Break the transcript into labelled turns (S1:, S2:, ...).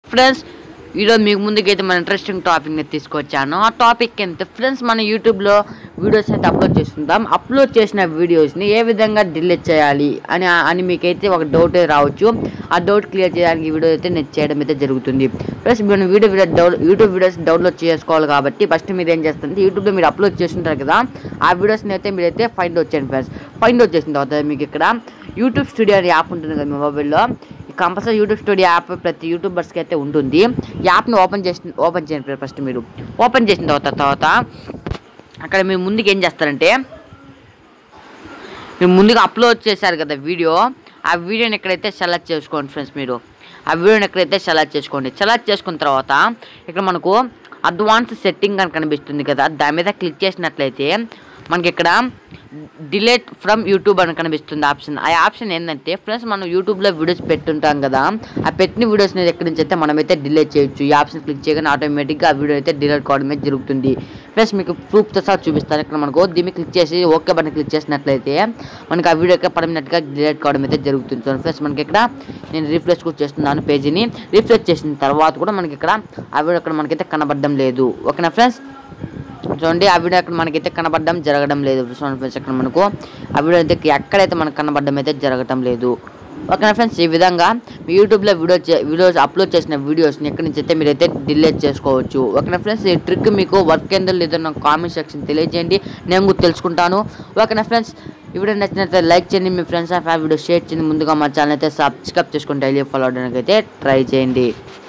S1: friends ఈరోజు మీకు ముందుకైతే మన ఇంట్రెస్టింగ్ టాపిక్ని తీసుకొచ్చాను ఆ టాపిక్ ఎంత ఫ్రెండ్స్ మన యూట్యూబ్లో వీడియోస్ అయితే అప్లోడ్ చేస్తుంటాం అప్లోడ్ చేసిన వీడియోస్ని ఏ విధంగా డిలీట్ చేయాలి అని అని మీకైతే ఒక డౌట్ రావచ్చు ఆ డౌట్ క్లియర్ చేయడానికి ఈ వీడియో అయితే నేను చేయడం అయితే జరుగుతుంది ప్లస్ మీరు video video down YouTube videos download చేసుకోవాలి కాబట్టి ఫస్ట్ మీరు ఏం చేస్తుంది యూట్యూబ్లో మీరు అప్లోడ్ చేస్తుంటారు కదా ఆ వీడియోస్ని అయితే మీరైతే ఫైండ్ అవుట్ చేయండి ఫ్రెండ్స్ ఫైండ్ అవుట్ చేసిన తర్వాత మీకు ఇక్కడ యూట్యూబ్ స్టూడియో అనే యాప్ ఉంటుంది కదా మీ మొబైల్లో కంపల్సరీ యూట్యూబ్ స్టూడియో యాప్ ప్రతి యూట్యూబర్స్కి అయితే ఉంటుంది ఈ యాప్ని ఓపెన్ చేసి ఓపెన్ చేయండి ఫస్ట్ మీరు ఓపెన్ చేసిన తర్వాత తర్వాత అక్కడ మీరు ముందుకు ఏం చేస్తారంటే మీరు ముందుగా అప్లోడ్ చేశారు కదా వీడియో ఆ వీడియోని ఎక్కడైతే సెలెక్ట్ చేసుకోండి ఫ్రెండ్స్ మీరు ఆ వీడియోని ఎక్కడైతే సెలెక్ట్ చేసుకోండి సెలెక్ట్ చేసుకున్న తర్వాత ఇక్కడ మనకు అడ్వాన్స్ సెట్టింగ్ అని కనిపిస్తుంది కదా దాని మీద క్లిక్ చేసినట్లయితే మనకి ఇక్కడ డిలేట్ ఫ్రమ్ యూట్యూబ్ అని కనిపిస్తుంది ఆప్షన్ ఆ ఆప్షన్ ఏంటంటే ఫ్రెండ్స్ మనం యూట్యూబ్లో వీడియోస్ పెట్టుంటాం కదా ఆ పెట్టిన వీడియోస్ని ఎక్కడి నుంచి అయితే మనమైతే డిలీట్ చేయొచ్చు ఈ ఆప్షన్ క్లిక్ చేయగానే ఆటోమేటిక్గా ఆ వీడియో అయితే డిలీట్ కావడమే జరుగుతుంది ప్లస్ మీకు ప్రూఫ్తో సహా చూపిస్తాను ఇక్కడ మనకు దీన్ని క్లిక్ చేసి ఓకే బటన్ క్లిక్ చేసినట్లయితే మనకి ఆ వీడియో యొక్క పర్మనెంట్గా డిలీట్ కావడం అయితే జరుగుతుంది చూడండి ఫ్రెండ్స్ మనకి ఇక్కడ నేను రిఫ్రెష్ కూడా చేస్తున్నాను పేజీని రిఫ్రెష్ చేసిన తర్వాత కూడా మనకి ఇక్కడ ఆ వీడియో ఇక్కడ మనకైతే కనబడడం లేదు ఓకేనా ఫ్రెండ్స్ చూడండి ఆ వీడియో అక్కడ మనకైతే కనబడడం జరగడం లేదు చూడండి ఫ్రెండ్స్ ఇక్కడ మనకు ఆ వీడియో అయితే ఎక్కడైతే మనకు కనబడడం అయితే జరగడం లేదు ఓకేనా ఫ్రెండ్స్ ఈ విధంగా మీ యూట్యూబ్లో వీడియో చే- వీడియోస్ అప్లోడ్ చేసిన వీడియోస్ని ఎక్కడి నుంచి అయితే మీరైతే డిలీట్ చేసుకోవచ్చు ఓకేనా ఫ్రెండ్స్ ఈ ట్రిక్ మీకు వర్క్ ఏందో లేదో నాకు కామెంట్ సెక్షన్ తెలియజేయండి నేను కూడా తెలుసుకుంటాను ఓకేనా ఫ్రెండ్స్ ఈ వీడియో నచ్చినట్లయితే లైక్ చేయండి మీ friends and family video share చేయండి ముందుగా మా ఛానల్ అయితే సబ్స్క్రైబ్ చేసుకుని డైలీ ఫాలో అవడానికి అయితే ట్రై చేయండి